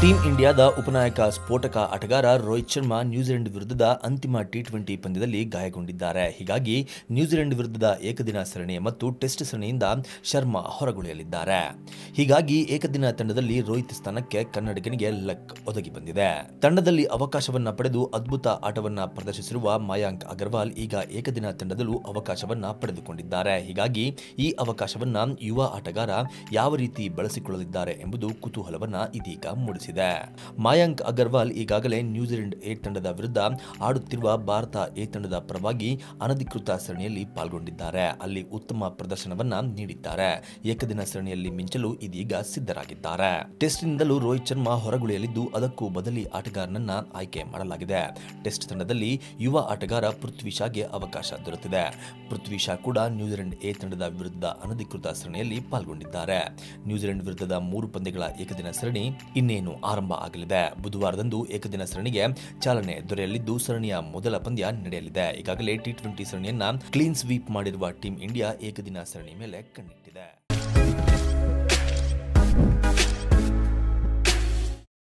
team ಇಂಡಿಯಾದ ಉಪನಾಯಕ ಸ್ಫೋಟಕ ಆಟಗಾರ ರೋಹಿತ್ ಶರ್ಮಾ ನ್ಯೂಜಿಲೆಂಡ್ ವಿರುದ್ಧದ ಅಂತಿಮ ಟಿ ಟ್ವೆಂಟಿ ಪಂದ್ಯದಲ್ಲಿ ಗಾಯಗೊಂಡಿದ್ದಾರೆ ಹೀಗಾಗಿ ನ್ಯೂಜಿಲೆಂಡ್ ವಿರುದ್ಧದ ಏಕದಿನ ಸರಣಿ ಮತ್ತು ಟೆಸ್ಟ್ ಸರಣಿಯಿಂದ ಶರ್ಮಾ ಹೊರಗುಳಿಯಲಿದ್ದಾರೆ ಹೀಗಾಗಿ ಏಕದಿನ ತಂಡದಲ್ಲಿ ರೋಹಿತ್ ಸ್ಥಾನಕ್ಕೆ ಕನ್ನಡಿಗನಿಗೆ ಲಕ್ ಒದಗಿ ಬಂದಿದೆ ತಂಡದಲ್ಲಿ ಅವಕಾಶವನ್ನ ಪಡೆದು ಅದ್ಭುತ ಆಟವನ್ನ ಪ್ರದರ್ಶಿಸಿರುವ ಮಯಾಂಕ್ ಅಗರ್ವಾಲ್ ಈಗ ಏಕದಿನ ತಂಡದಲ್ಲೂ ಅವಕಾಶವನ್ನ ಪಡೆದುಕೊಂಡಿದ್ದಾರೆ ಹೀಗಾಗಿ ಈ ಅವಕಾಶವನ್ನ ಯುವ ಆಟಗಾರ ಯಾವ ರೀತಿ ಬಳಸಿಕೊಳ್ಳಲಿದ್ದಾರೆ ಎಂಬುದು ಕುತೂಹಲವನ್ನ ಇದೀಗ ಮೂಡಿಸಿದೆ ಮಯಾಂಕ್ ಅಗರ್ವಾಲ್ ಈಗಾಗಲೇ ನ್ಯೂಜಿಲೆಂಡ್ ಎ ತಂಡದ ವಿರುದ್ಧ ಆಡುತ್ತಿರುವ ಭಾರತ ಎ ತಂಡದ ಪರವಾಗಿ ಅನಧಿಕೃತ ಸರಣಿಯಲ್ಲಿ ಪಾಲ್ಗೊಂಡಿದ್ದಾರೆ ಅಲ್ಲಿ ಉತ್ತಮ ಪ್ರದರ್ಶನವನ್ನ ನೀಡಿದ್ದಾರೆ ಏಕದಿನ ಸರಣಿಯಲ್ಲಿ ಮಿಂಚಲು ಇದೀಗ ಸಿದ್ಧರಾಗಿದ್ದಾರೆ ಟೆಸ್ಟ್ನಿಂದಲೂ ರೋಹಿತ್ ಶರ್ಮಾ ಹೊರಗುಳಿಯಲಿದ್ದು ಅದಕ್ಕೂ ಬದಲಿ ಆಟಗಾರನನ್ನ ಆಯ್ಕೆ ಮಾಡಲಾಗಿದೆ ಟೆಸ್ಟ್ ತಂಡದಲ್ಲಿ ಯುವ ಆಟಗಾರ ಪೃಥ್ವಿ ಶಾಗೆ ಅವಕಾಶ ದೊರೆತಿದೆ ಪೃಥ್ವಿ ಶಾ ಕೂಡ ನ್ಯೂಜಿಲೆಂಡ್ ಎ ತಂಡದ ವಿರುದ್ಧ ಅನಧಿಕೃತ ಸರಣಿಯಲ್ಲಿ ಪಾಲ್ಗೊಂಡಿದ್ದಾರೆ ನ್ಯೂಜಿಲೆಂಡ್ ವಿರುದ್ಧದ ಮೂರು ಪಂದ್ಯಗಳ ಏಕದಿನ ಸರಣಿ ಇನ್ನೇನು ಆರಂಭ ಆಗಲಿದೆ ಬುಧವಾರದಂದು ಏಕದಿನ ಸರಣಿಗೆ ಚಾಲನೆ ದೊರೆಯಲಿದ್ದು ಸರಣಿಯ ಮೊದಲ ಪಂದ್ಯ ನಡೆಯಲಿದೆ ಈಗಾಗಲೇ ಟಿ ಟ್ವೆಂಟಿ ಸರಣಿಯನ್ನ ಕ್ಲೀನ್ ಸ್ವೀಪ್ ಮಾಡಿರುವ ಟೀಂ ಇಂಡಿಯಾ ಏಕದಿನ ಸರಣಿ ಮೇಲೆ ಕಣ್ಣಿಟ್ಟಿದೆ